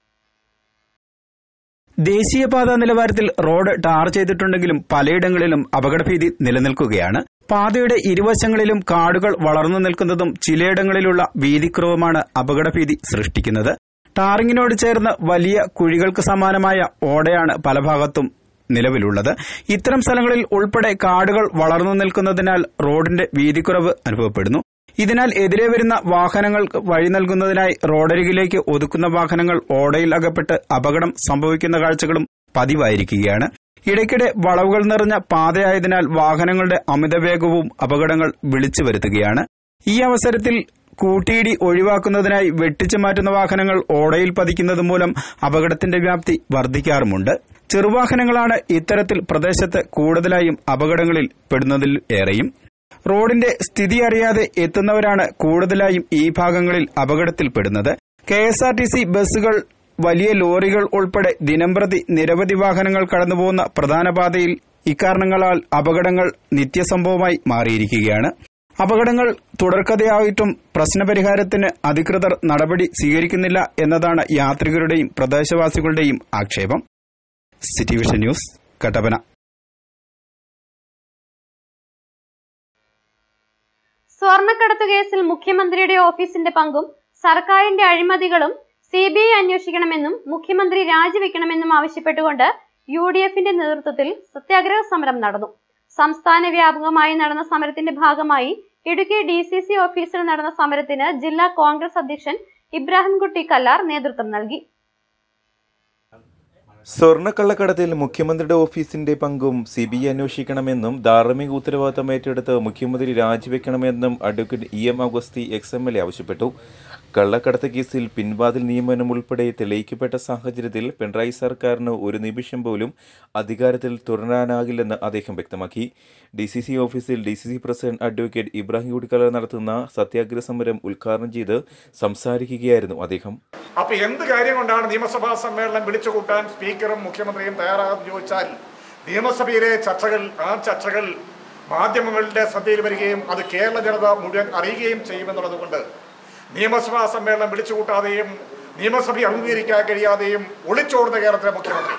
ദേശീയപാത നിലവാരത്തിൽ റോഡ് ടാർ ചെയ്തിട്ടുണ്ടെങ്കിലും പലയിടങ്ങളിലും അപകടഭീതി നിലനിൽക്കുകയാണ് പാതയുടെ ഇരുവശങ്ങളിലും കാടുകൾ വളർന്നു നിൽക്കുന്നതും ചിലയിടങ്ങളിലുള്ള വീതിക്കുറവുമാണ് അപകടഭീതി സൃഷ്ടിക്കുന്നത് ടാറിങ്ങിനോട് ചേർന്ന് വലിയ കുഴികൾക്ക് സമാനമായ ഓടയാണ് പല ഭാഗത്തും നിലവിലുള്ളത് ഇത്തരം സ്ഥലങ്ങളിൽ ഉൾപ്പെടെ കാടുകൾ വളർന്നു നിൽക്കുന്നതിനാൽ റോഡിന്റെ വീതിക്കുറവ് അനുഭവപ്പെടുന്നു ഇതിനാൽ എതിരെ വരുന്ന വാഹനങ്ങൾക്ക് വഴി നൽകുന്നതിനായി റോഡരികിലേക്ക് ഒതുക്കുന്ന വാഹനങ്ങൾ ഓടയിൽ അകപ്പെട്ട് അപകടം സംഭവിക്കുന്ന കാഴ്ചകളും പതിവായിരിക്കുകയാണ് ഇടയ്ക്കിടെ വളവുകൾ നിറഞ്ഞ പാതയായതിനാൽ വാഹനങ്ങളുടെ അമിതവേഗവും അപകടങ്ങൾ വിളിച്ചു വരുത്തുകയാണ് ഈ അവസരത്തിൽ കൂട്ടിയിടി ഒഴിവാക്കുന്നതിനായി വെട്ടിച്ചു മാറ്റുന്ന വാഹനങ്ങൾ ഓടയിൽ പതിക്കുന്നത് മൂലം അപകടത്തിന്റെ വ്യാപ്തി വർദ്ധിക്കാറുമുണ്ട് ചെറുവാഹനങ്ങളാണ് ഇത്തരത്തിൽ പ്രദേശത്ത് കൂടുതലായും അപകടങ്ങളിൽ പെടുന്നതിൽ ഏറെയും റോഡിന്റെ സ്ഥിതി അറിയാതെ എത്തുന്നവരാണ് കൂടുതലായും ഈ ഭാഗങ്ങളിൽ അപകടത്തിൽപ്പെടുന്നത് K S R T C ബസ്സുകൾ വലിയ ലോറികൾ ഉൾപ്പെടെ ദിനംപ്രതി നിരവധി വാഹനങ്ങൾ കടന്നുപോകുന്ന പ്രധാന പാതയിൽ ഇക്കാരണങ്ങളാൽ അപകടങ്ങൾ നിത്യസംഭവമായി മാറിയിരിക്കുകയാണ് അപകടങ്ങൾ തുടർക്കഥയായിട്ടും പ്രശ്നപരിഹാരത്തിന് അധികൃതർ നടപടി സ്വീകരിക്കുന്നില്ല എന്നതാണ് യാത്രികരുടെയും പ്രദേശവാസികളുടെയും ആക്ഷേപം സിറ്റി വിഷൻ ന്യൂസ് കട്ടപ്പന സ്വർണ്ണക്കടത്ത് കേസിൽ മുഖ്യമന്ത്രിയുടെ ഓഫീസിന്റെ പങ്കും സർക്കാരിന്റെ അഴിമതികളും സി ബി ഐ അന്വേഷിക്കണമെന്നും മുഖ്യമന്ത്രി രാജിവെക്കണമെന്നും ആവശ്യപ്പെട്ടുകൊണ്ട് യു ഡി എഫിന്റെ നേതൃത്വത്തിൽ സത്യാഗ്രഹ സമരം നടന്നു സംസ്ഥാന വ്യാപകമായി നടന്ന സമരത്തിന്റെ ഭാഗമായി ഇടുക്കി ഡി സി സി ഓഫീസിൽ നടന്ന സമരത്തിന് ജില്ലാ കോൺഗ്രസ് അധ്യക്ഷൻ ഇബ്രാഹിംകുട്ടി കല്ലാർ നേതൃത്വം നൽകി സ്വർണ്ണക്കള്ളക്കടത്തിൽ മുഖ്യമന്ത്രിയുടെ ഓഫീസിന്റെ പങ്കും സി ബി ഐ അന്വേഷിക്കണമെന്നും ധാർമ്മിക ഉത്തരവാദിത്തം ഏറ്റെടുത്ത് മുഖ്യമന്ത്രി രാജിവെക്കണമെന്നും advocate E M Agasthi ex M L A ആവശ്യപ്പെട്ടു കള്ളക്കടത്ത് കേസിൽ പിൻവാതിൽ നിയമനം ഉൾപ്പെടെ തെളിയിക്കപ്പെട്ട സാഹചര്യത്തിൽ പിണറായി സർക്കാരിന് ഒരു നിമിഷം പോലും അധികാരത്തിൽ തുടരാനാകില്ലെന്ന് അദ്ദേഹം വ്യക്തമാക്കി ഡി സി സി ഓഫീസിൽ D C C president advocate Ibrahim Kudikkala നടത്തുന്ന സത്യാഗ്രഹ സമരം ഉദ്ഘാടനം ചെയ്ത് സംസാരിക്കുകയായിരുന്നു അദ്ദേഹം അപ്പൊ എന്ത് കാര്യം കൊണ്ടാണ് നിയമസഭാ സമ്മേളനം വിളിച്ചു കൂട്ടാൻ സ്പീക്കറും മുഖ്യമന്ത്രിയും തയ്യാറാകുമെന്ന് ചോദിച്ചാൽ നിയമസഭയിലെ ചർച്ചകൾ ആ ചർച്ചകൾ മാധ്യമങ്ങളുടെ ശ്രദ്ധയിൽ വരികയും അത് കേരള ജനത മുഴുവൻ അറിയുകയും ചെയ്യുമെന്നുള്ളത് കൊണ്ട് നിയമസഭാ സമ്മേളനം വിളിച്ചു കൂട്ടാതെയും നിയമസഭ അംഗീകരിക്കാൻ കഴിയാതെയും ഒളിച്ചോടുന്ന കേരളത്തിലെ മുഖ്യമന്ത്രി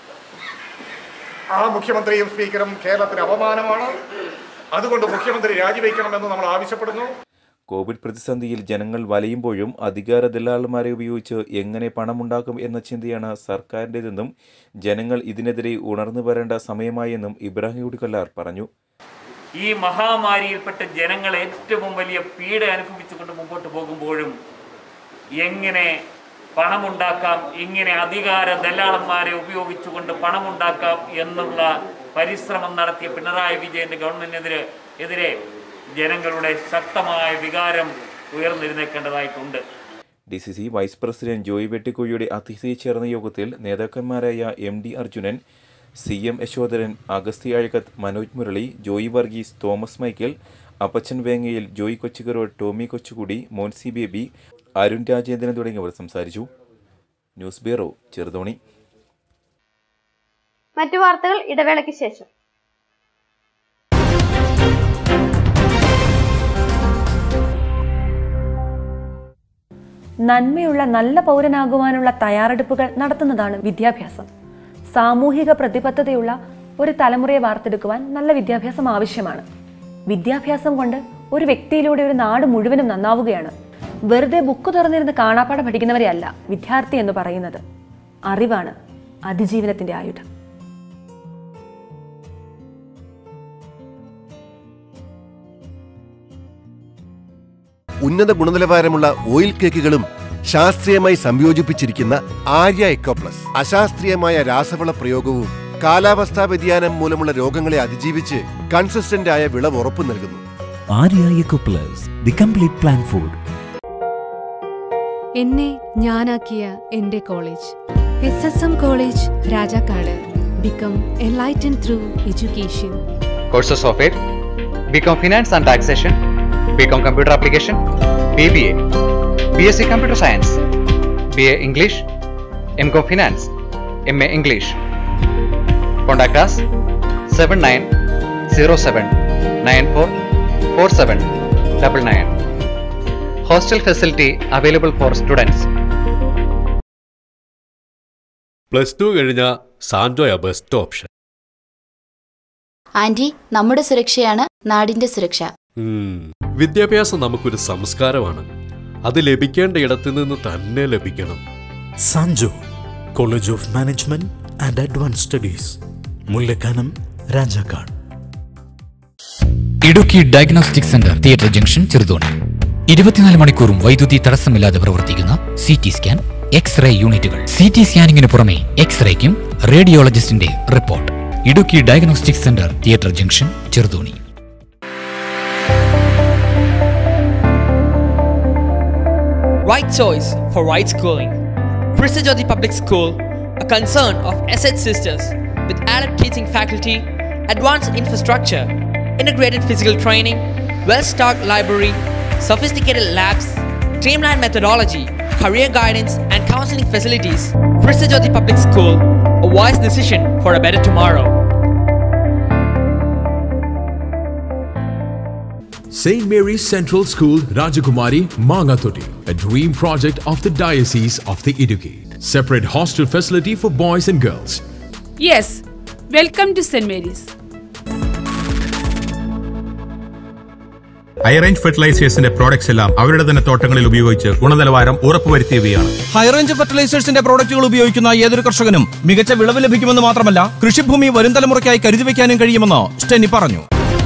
ആ മുഖ്യമന്ത്രിയും സ്പീക്കറും കേരളത്തിന് അപമാനമാണ് അതുകൊണ്ട് മുഖ്യമന്ത്രി രാജിവെക്കണമെന്ന് നമ്മൾ ആവശ്യപ്പെടുന്നു കോവിഡ് പ്രതിസന്ധിയിൽ ജനങ്ങൾ വലയുമ്പോഴും അധികാര ദല്ലാളന്മാരെ ഉപയോഗിച്ച് എങ്ങനെ പണമുണ്ടാക്കും എന്ന ചിന്തയാണ് സർക്കാരിൻ്റെതെന്നും ജനങ്ങൾ ഇതിനെതിരെ ഉണർന്നു വരേണ്ട സമയമായെന്നും ഇബ്രാഹിം കുടിക്കല്ലാർ പറഞ്ഞു ഈ മഹാമാരിയിൽപ്പെട്ട് ജനങ്ങൾ ഏറ്റവും വലിയ പീഡ അനുഭവിച്ചുകൊണ്ട് മുമ്പോട്ട് പോകുമ്പോഴും എങ്ങനെ പണമുണ്ടാക്കാം ഇങ്ങനെ അധികാര ദല്ലാളന്മാരെ ഉപയോഗിച്ചുകൊണ്ട് പണമുണ്ടാക്കാം എന്നുള്ള പരിശ്രമം നടത്തിയ പിണറായി വിജയന്റെ ഗവൺമെന്റിനെതിരെ എതിരെ ജനങ്ങളുടെ ശക്തമായ വികാരം ഉയർന്നിരുന്നേക്കേണ്ടതായിട്ടുണ്ട് D C C vice president Joy വെട്ടിക്കുഴിയുടെ അധ്യക്ഷതയിൽ ചേർന്ന യോഗത്തിൽ നേതാക്കന്മാരായ M D Arjunan C M Yashodharan Agasthi Azhakath Manoj Murali Joy Varghese Thomas Michael Appachan Vengayil Joy Kochukarottu Tomy Kochukudy Monsy Baby Arun Rajendran തുടങ്ങിയവർ സംസാരിച്ചു ന്യൂസ് ബ്യൂറോ ചെറുതോണി മറ്റു വാർത്തകൾ ഇടവേളയ്ക്ക് ശേഷം നന്മയുള്ള നല്ല പൗരനാകുവാനുള്ള തയ്യാറെടുപ്പുകൾ നടത്തുന്നതാണ് വിദ്യാഭ്യാസം സാമൂഹിക പ്രതിബദ്ധതയുള്ള ഒരു തലമുറയെ വാർത്തെടുക്കുവാൻ നല്ല വിദ്യാഭ്യാസം ആവശ്യമാണ് വിദ്യാഭ്യാസം കൊണ്ട് ഒരു വ്യക്തിയിലൂടെ ഒരു നാട് മുഴുവനും നന്നാവുകയാണ് വെറുതെ ബുക്ക് തുറന്നിരുന്ന് കാണാപ്പാടം പഠിക്കുന്നവരെ അല്ല വിദ്യാർത്ഥി എന്ന് പറയുന്നത് അറിവാണ് അതിജീവനത്തിന്റെ ആയുധം ഉന്നത ഗുണനിലവാരമുള്ള ഓയിൽ കേക്കുകളും ശാസ്ത്രീയമായി സംയോജിപ്പിച്ചിരിക്കുന്ന ആര്യ എക്കോ പ്ലസ് അശാസ്ത്രീയമായ രാസവള പ്രയോഗവും കാലാവസ്ഥാ വ്യതിയാനം മൂലമുള്ള രോഗങ്ങളെ അതിജീവിച്ച് കൺസിസ്റ്റന്റ് ആയ വിളവ് ഉറപ്പു നൽകുന്നു Arya eco plus the complete plan food എന്നെ ഞാനാക്കിയ എന്റെ college S S M college Rajakkad become enlighten through education Courses of it BCom Finance and Taxation, BCom Computer Application, BBA, BSc Computer Science, BA English, MCom Finance, MA English. Contact us 7907 944799. Hostel facility available for students. Plus two കഴിഞ്ഞ സാൻഡോയ best option anti നമ്മുടെ സുരക്ഷയാണ് നാടിന്റെ സുരക്ഷ ഉം. വിദ്യാഭ്യാസം നമുക്കൊരു സംസ്കാരമാണ് അത് ലഭിക്കേണ്ട ഇടത്തു നിന്ന് തന്നെ ലഭിക്കണം Sanjo college of management and advance studies Mullakkanam Rajakkad Idukki diagnostic centre theatre junction Cheruthoni ഇരുപത്തിനാല് മണിക്കൂറും വൈദ്യുതി തടസ്സമില്ലാതെ പ്രവർത്തിക്കുന്ന C T scan X ray യൂണിറ്റുകൾ സി ടി സ്കാനിങ്ങിന് പുറമെ എക്സ് റേക്കും റേഡിയോളജിസ്റ്റിന്റെ report Idukki diagnostic centre theatre junction Cheruthoni Right choice for right schooling. Prestigioti Public School, a concern of Asset Sisters with adept teaching faculty, advanced infrastructure, integrated physical training, well-stocked library, sophisticated labs, streamlined methodology, career guidance, and counseling facilities. Prestigioti Public School, a wise decision for a better tomorrow. St. Mary's Central School, Rajakumari, Mangatoti, a dream project of the Diocese of the Idukki. Separate hostel facility for boys and girls. Yes, welcome to St. Mary's. High range ഫെർട്ടിലൈസേഴ്സിന്റെ products എല്ലാം അവരുടെ തന്നെ തോട്ടങ്ങളിൽ ഉപയോഗിച്ച് ഗുണനിലവാരം ഉറപ്പുവരുത്തിയവയാണ് high range ഫെർട്ടിലൈസേഴ്സിന്റെ പ്രോഡക്റ്റുകൾ ഉപയോഗിക്കുന്ന ഏതൊരു കർഷകനും മികച്ച വിളവ് ലഭിക്കുമെന്ന് മാത്രമല്ല കൃഷിഭൂമി വരും തലമുറയ്ക്കായി കരുതി വയ്ക്കാനും കഴിയുമെന്ന് സ്റ്റെനി പറഞ്ഞു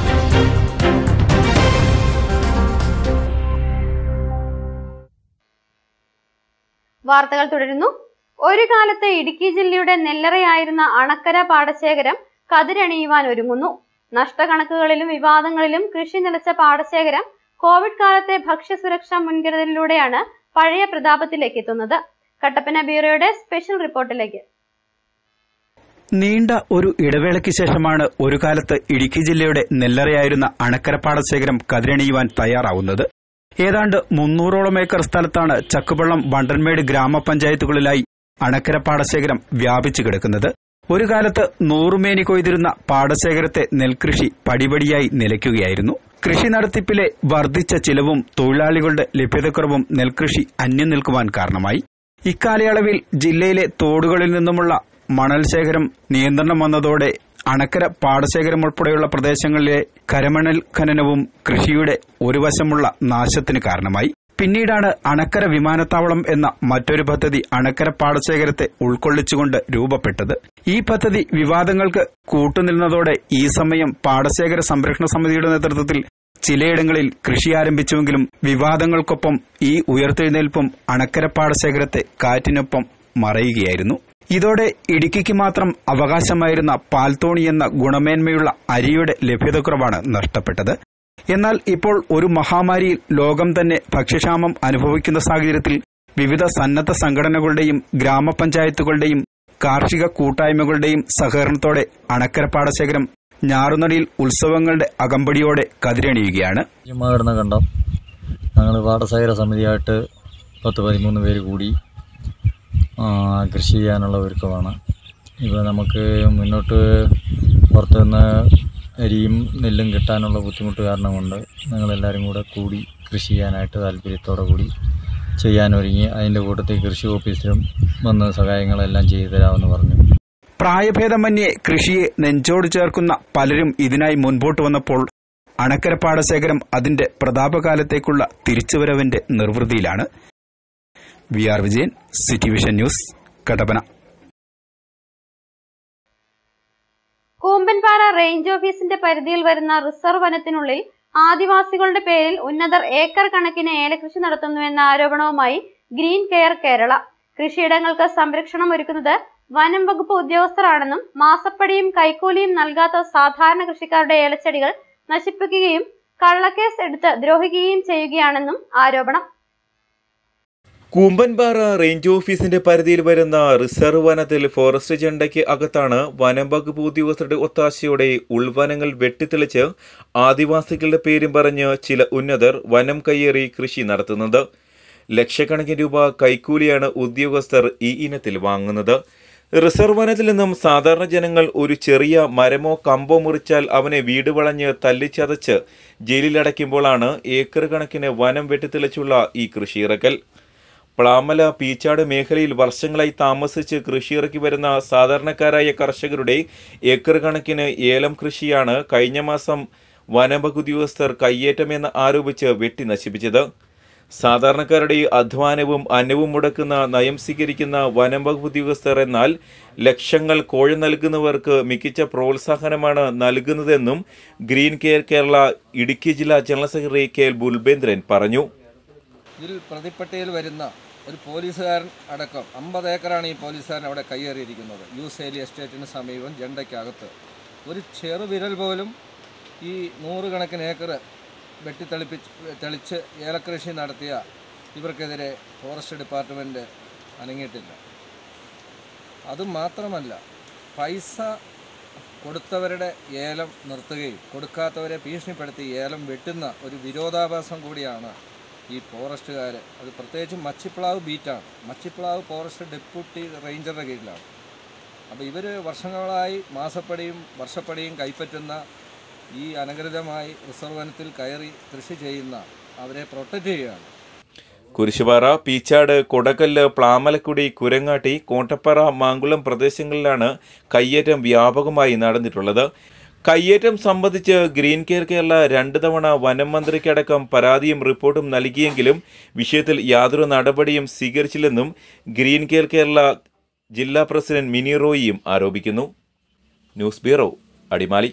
വാർത്തകൾ തുടരുന്നു ഒരു കാലത്ത് ഇടുക്കി ജില്ലയുടെ നെല്ലറയായിരുന്ന അണക്കര പാടശേഖരം കതിരണിയുവാൻ ഒരുങ്ങുന്നു നഷ്ടക്കണക്കുകളിലും വിവാദങ്ങളിലും കൃഷി നിലച്ച പാടശേഖരം കോവിഡ് കാലത്തെ ഭക്ഷ്യസുരക്ഷാ മുൻകരുതലിലൂടെയാണ് പഴയ പ്രതാപത്തിലേക്ക് എത്തുന്നത് കട്ടപ്പന ബ്യൂറോയുടെ സ്പെഷ്യൽ റിപ്പോർട്ടിലേക്ക് നീണ്ട ഒരു ഇടവേളയ്ക്ക് ശേഷമാണ് ഒരു കാലത്ത് ഇടുക്കി ജില്ലയുടെ നെല്ലറയായിരുന്ന അണക്കര പാടശേഖരം കതിരണിയുവാൻ തയ്യാറാവുന്നത് ഏതാണ്ട് മുന്നൂറോളം ഏക്കർ സ്ഥലത്താണ് ചക്കുവള്ളം വണ്ടൻമേട് ഗ്രാമപഞ്ചായത്തുകളിലായി അണക്കര പാടശേഖരം വ്യാപിച്ചു കിടക്കുന്നത് ഒരു കാലത്ത് നൂറുമേനി കൊയ്തിരുന്ന പാടശേഖരത്തെ നെൽകൃഷി പടിപടിയായി നിലയ്ക്കുകയായിരുന്നു കൃഷി നടത്തിപ്പിലെ വർദ്ധിച്ച ചിലവും തൊഴിലാളികളുടെ ലഭ്യതക്കുറവും നെൽകൃഷി അന്യം നിൽക്കുവാൻ കാരണമായി ഇക്കാലയളവിൽ ജില്ലയിലെ തോടുകളിൽ നിന്നുമുള്ള മണൽ ശേഖരം നിയന്ത്രണം വന്നതോടെ അണക്കര പാടശേഖരം ഉൾപ്പെടെയുള്ള പ്രദേശങ്ങളിലെ കരമണൽ ഖനനവും കൃഷിയുടെ ഒരു വശമുള്ള നാശത്തിന് കാരണമായി പിന്നീടാണ് അണക്കര വിമാനത്താവളം എന്ന മറ്റൊരു പദ്ധതി അണക്കര പാടശേഖരത്തെ ഉൾക്കൊള്ളിച്ചുകൊണ്ട് രൂപപ്പെട്ടത് ഈ പദ്ധതി വിവാദങ്ങൾക്ക് കൂട്ടുനിന്നതോടെ ഈ സമയം പാടശേഖര സംരക്ഷണ സമിതിയുടെ നേതൃത്വത്തിൽ ചിലയിടങ്ങളിൽ കൃഷി ആരംഭിച്ചുവെങ്കിലും വിവാദങ്ങൾക്കൊപ്പം ഈ ഉയർത്തെഴുന്നേൽപ്പും അണക്കര പാടശേഖരത്തെ കാറ്റിനൊപ്പം മറയുകയായിരുന്നു ഇതോടെ ഇടുക്കിക്ക് മാത്രം അവകാശമായിരുന്ന പാൽത്തോണി എന്ന ഗുണമേന്മയുള്ള അരിയുടെ ലഭ്യതക്കുറവാണ് നഷ്ടപ്പെട്ടത് എന്നാൽ ഇപ്പോൾ ഒരു മഹാമാരിയിൽ ലോകം തന്നെ ഭക്ഷ്യക്ഷാമം അനുഭവിക്കുന്ന സാഹചര്യത്തിൽ വിവിധ സന്നദ്ധ സംഘടനകളുടെയും ഗ്രാമപഞ്ചായത്തുകളുടെയും കാർഷിക കൂട്ടായ്മകളുടെയും സഹകരണത്തോടെ അണക്കര പാടശേഖരം ഞാറുനടിയിൽ ഉത്സവങ്ങളുടെ അകമ്പടിയോടെ കതിരണിയുകയാണ് ചുമ്മാ കിടന്ന കണ്ടം ഞങ്ങൾ പാടശേഖര സമിതിയായിട്ട് പത്ത് പതിമൂന്ന് പേര് കൂടി ആ, കൃഷി ചെയ്യാനുള്ള ഒരുക്കമാണ് ഇപ്പോൾ നമുക്ക് മുന്നോട്ട് പുറത്തു നിന്ന് അരിയും നെല്ലും കിട്ടാനുള്ള ബുദ്ധിമുട്ട് കാരണം കൊണ്ട് ഞങ്ങളെല്ലാവരും കൂടെ കൂടി കൃഷി ചെയ്യാനായിട്ട് താല്പര്യത്തോടെ കൂടി ചെയ്യാനൊരുങ്ങി അതിൻ്റെ കൂട്ടത്തിൽ കൃഷി ഓഫീസിലും വന്ന് സഹായങ്ങളെല്ലാം ചെയ്തു തരാമെന്ന് പറഞ്ഞു പ്രായഭേദമന്യേ കൃഷിയെ നെഞ്ചോട് ചേർക്കുന്ന പലരും ഇതിനായി മുൻപോട്ട് വന്നപ്പോൾ അണക്കര പാടശേഖരം അതിന്റെ പ്രതാപകാലത്തേക്കുള്ള തിരിച്ചുവരവിന്റെ നിർവൃതിയിലാണ് V R Vijayan city vision news Kattappana Koombanpara range ഓഫീസിന്റെ പരിധിയിൽ വരുന്ന റിസർവ് വനത്തിനുള്ളിൽ ആദിവാസികളുടെ പേരിൽ ഉന്നതർ ഏക്കർ കണക്കിന് ഏലകൃഷി നടത്തുന്നുവെന്ന ആരോപണവുമായി ഗ്രീൻ കെയർ കേരള കൃഷിയിടങ്ങൾക്ക് സംരക്ഷണം ഒരുക്കുന്നത് വനം വകുപ്പ് ഉദ്യോഗസ്ഥരാണെന്നും മാസപ്പടിയും കൈക്കൂലിയും നൽകാത്ത സാധാരണ കൃഷിക്കാരുടെ ഏലച്ചെടികൾ നശിപ്പിക്കുകയും കള്ളക്കേസ് എടുത്ത് ദ്രോഹിക്കുകയും ചെയ്യുകയാണെന്നും ആരോപണം കൂമ്പൻപാറ റേഞ്ച് ഓഫീസിന്റെ പരിധിയിൽ വരുന്ന റിസർവ് വനത്തിൽ ഫോറസ്റ്റ് ജണ്ടയ്ക്ക് അകത്താണ് വനം വകുപ്പ് ഉദ്യോഗസ്ഥരുടെ ഒത്താശയോടെ ഉൾവനങ്ങൾ വെട്ടിത്തെളിച്ച് ആദിവാസികളുടെ പേരും പറഞ്ഞ് ചില ഉന്നതർ വനം കയ്യേറി കൃഷി നടത്തുന്നത് ലക്ഷക്കണക്കിന് രൂപ കൈക്കൂലിയാണ് ഉദ്യോഗസ്ഥർ ഈ ഇനത്തിൽ വാങ്ങുന്നത് റിസർവ് വനത്തിൽ നിന്നും സാധാരണ ജനങ്ങൾ ഒരു ചെറിയ മരമോ കമ്പോ മുറിച്ചാൽ അവനെ വീട് വളഞ്ഞ് തല്ലിച്ചതച്ച് ജയിലിലടയ്ക്കുമ്പോഴാണ് ഏക്കർ കണക്കിന് വനം വെട്ടിത്തെളിച്ചുള്ള ഈ കൃഷിയിറക്കൽ പ്ലാമല പീച്ചാട് മേഖലയിൽ വർഷങ്ങളായി താമസിച്ച് കൃഷിയിറക്കി വരുന്ന സാധാരണക്കാരായ കർഷകരുടെ ഏക്കർ കണക്കിന് ഏലം കൃഷിയാണ് കഴിഞ്ഞ മാസം വനംവകുപ്പ് ഉദ്യോഗസ്ഥർ കയ്യേറ്റമെന്ന് ആരോപിച്ച് വെട്ടി നശിപ്പിച്ചത് സാധാരണക്കാരുടെ അധ്വാനവും അന്നവും മുടക്കുന്ന നയം സ്വീകരിക്കുന്ന വനം വകുപ്പ് ഉദ്യോഗസ്ഥർ എന്നാൽ ലക്ഷങ്ങൾ കോഴ നൽകുന്നവർക്ക് മികച്ച പ്രോത്സാഹനമാണ് നൽകുന്നതെന്നും ഗ്രീൻ കെയർ കേരള ഇടുക്കി ജില്ലാ general secretary K L Bulbendran പറഞ്ഞു ഇതിൽ പ്രതിപ്പട്ടികയിൽ വരുന്ന ഒരു പോലീസുകാരൻ അടക്കം അമ്പത് ഏക്കറാണ് ഈ പോലീസുകാരൻ അവിടെ കയ്യേറിയിരിക്കുന്നത് യൂസേലി എസ്റ്റേറ്റിന് സമീപം ജണ്ടയ്ക്കകത്ത് ഒരു ചെറുവിരൽ പോലും ഈ നൂറുകണക്കിന് ഏക്കർ വെട്ടിത്തെളിപ്പിച്ച് തെളിച്ച് ഏലക്കൃഷി നടത്തിയ ഇവർക്കെതിരെ ഫോറസ്റ്റ് ഡിപ്പാർട്ട്മെൻറ്റ് അനങ്ങിയിട്ടില്ല അതുമാത്രമല്ല പൈസ കൊടുത്തവരുടെ ഏലം നിർത്തുകയും കൊടുക്കാത്തവരെ ഭീഷണിപ്പെടുത്തി ഏലം വെട്ടുന്ന ഒരു വിരോധാഭാസം കൂടിയാണ് ഈ ഫോറസ്റ്റുകാർ അത് പ്രത്യേകിച്ച് മച്ചിപ്ലാവ് ബീറ്റാണ് മച്ചിപ്ലാവ് ഫോറസ്റ്റ് ഡെപ്യൂട്ടി റേഞ്ചറുടെ കീഴിലാണ് അപ്പോൾ ഇവർ വർഷങ്ങളായി മാസപ്പടിയും വർഷപ്പടിയും കൈപ്പറ്റുന്ന ഈ അനധികൃതമായി റിസർവ് വനത്തിൽ കയറി കൃഷി ചെയ്യുന്ന അവരെ പ്രൊട്ടക്റ്റ് ചെയ്യുകയാണ് കുരിശുപാറ പീച്ചാട് കൊടക്കല്ല് പ്ലാമലക്കുടി കുരങ്ങാട്ടി കോട്ടപ്പാറ മാങ്കുളം പ്രദേശങ്ങളിലാണ് കയ്യേറ്റം വ്യാപകമായി നടന്നിട്ടുള്ളത് കയ്യേറ്റം സംബന്ധിച്ച് ഗ്രീൻ കെയർ കേരള രണ്ട് തവണ വനം മന്ത്രിക്കടക്കം പരാതിയും റിപ്പോർട്ടും നൽകിയെങ്കിലും വിഷയത്തിൽ യാതൊരു നടപടിയും സ്വീകരിച്ചില്ലെന്നും ഗ്രീൻ കെയർ കേരള ജില്ലാ പ്രസിഡന്റ് മിനി റോയിയും ആരോപിക്കുന്നു ന്യൂസ് ബ്യൂറോ അടിമാലി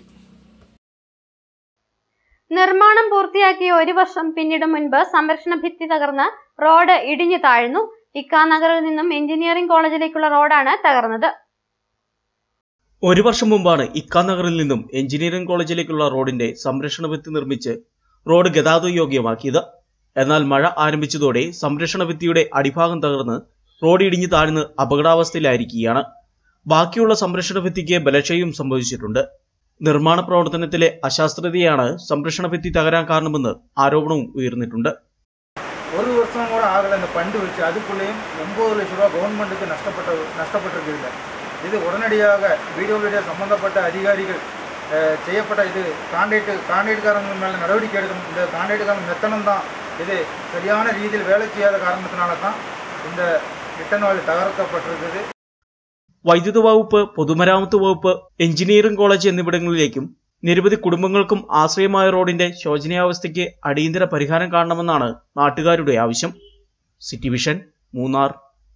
നിർമ്മാണം പൂർത്തിയാക്കിയ ഒരു വർഷം പിന്നിടും മുൻപ് സംരക്ഷണ ഭിത്തി തകർന്ന് റോഡ് ഇടിഞ്ഞു താഴ്ന്നു ഇക്കാനഗറിൽ നിന്നും എഞ്ചിനീയറിംഗ് കോളേജിലേക്കുള്ള റോഡാണ് തകർന്നത് ഒരു വർഷം മുമ്പാണ് ഇക്കാനഗറിൽ നിന്നും എഞ്ചിനീയറിംഗ് കോളേജിലേക്കുള്ള റോഡിന്റെ സംരക്ഷണ ഭിത്തി നിർമ്മിച്ച് റോഡ് ഗതാഗത യോഗ്യമാക്കിയത് എന്നാൽ മഴ ആരംഭിച്ചതോടെ സംരക്ഷണ ഭിത്തിയുടെ അടിഭാഗം തകർന്ന് റോഡ് ഇടിഞ്ഞു താഴ്ന്ന് അപകടാവസ്ഥയിലായിരിക്കുകയാണ് ബാക്കിയുള്ള സംരക്ഷണ ഭിത്തിക്ക് ബലക്ഷയവും സംഭവിച്ചിട്ടുണ്ട് നിർമ്മാണ പ്രവർത്തനത്തിലെ അശാസ്ത്രതയാണ് സംരക്ഷണ ഭിത്തി തകരാൻ കാരണമെന്ന് ആരോപണവും ഉയർന്നിട്ടുണ്ട് ஒரு வருஷம் கூட ஆகலை இந்த பண்டு வச்சு அதுக்குள்ளேயும் ஒம்பது லட்ச ரூபா கவர்மெண்ட்டுக்கு நஷ்டப்பட்ட நஷ்டப்பட்டிருக்குது இது உடனடியாக பிடபிள்யூடி சம்பந்தப்பட்ட அதிகாரிகள் அஹ், செய்யப்பட்ட இது கான்ட்ராக்ட் கான்ட்ராக்ட்காரங்க மேலே நடவடிக்கை எடுக்கணும் இந்த கான்ட்ராக்டுக்காரங்க மெத்தனம் தான் இது சரியான ரீதியில் வேலை செய்யாத காரணத்தினால தான் இந்த ரிட்டன் வாலி தகர்க்கப்பட்டிருக்குது വൈദ്യുത വകുപ്പ് പൊതുമരാമത്ത് വകുപ്പ് എഞ്ചിനീയറിംഗ് കോളേജ് എന്നിവിടങ്ങളിലേക്കും നിരവധി കുടുംബങ്ങൾക്കും ആശ്രയമായ റോഡിന്റെ ശോചനീയാവസ്ഥയ്ക്ക് അടിയന്തര പരിഹാരം കാണണമെന്നാണ് നാട്ടുകാരുടെ ആവശ്യം സിറ്റി വിഷൻ മൂന്നാർ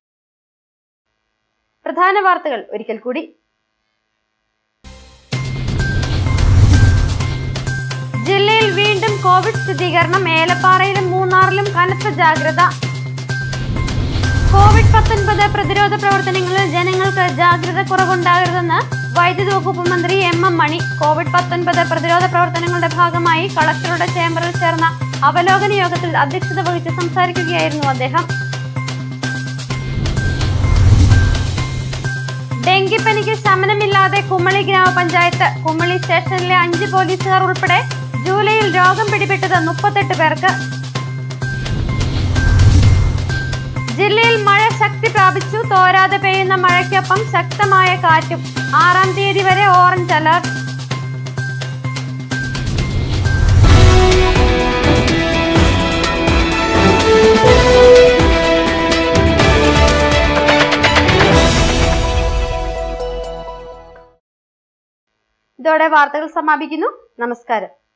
പ്രധാന വാർത്തകൾ ഒരിക്കൽ കൂടി ജില്ലയിൽ വീണ്ടും കോവിഡ് സ്ഥിരീകരണം ഏലപ്പാറയിലും മൂന്നാറിലും കനത്ത ജാഗ്രത കോവിഡ് പത്തൊൻപത് പ്രതിരോധ പ്രവർത്തനങ്ങളിൽ ജനങ്ങൾക്ക് ജാഗ്രത കുറവുണ്ടാകരുതെന്ന് വൈദ്യുതി വകുപ്പ് മന്ത്രി എം എം മണി കോവിഡ് പത്തൊൻപത് പ്രതിരോധ പ്രവർത്തനങ്ങളുടെ ഭാഗമായി കളക്ടറുടെ ചേംബറിൽ ചേർന്ന അവലോകന യോഗത്തിൽ അധ്യക്ഷത വഹിച്ച് സംസാരിക്കുകയായിരുന്നു അദ്ദേഹം ഡെങ്കിപ്പനിക്ക് ശമനമില്ലാതെ കുമളി ഗ്രാമപഞ്ചായത്ത് കുമളി സ്റ്റേഷനിലെ അഞ്ച് പോലീസുകാർ ഉൾപ്പെടെ ജൂലൈയിൽ രോഗം പിടിപെട്ടത് മുപ്പത്തെട്ട് പേർക്ക് ജില്ലയിൽ മഴ ശക്തി പ്രാപിച്ചു തോരാതെ പെയ്യുന്ന മഴയ്ക്കൊപ്പം ശക്തമായ കാറ്റും ആറാം തീയതി വരെ ഓറഞ്ച് അലർട്ട് ഇതോടെ വാർത്തകൾ സമാപിക്കുന്നു നമസ്കാരം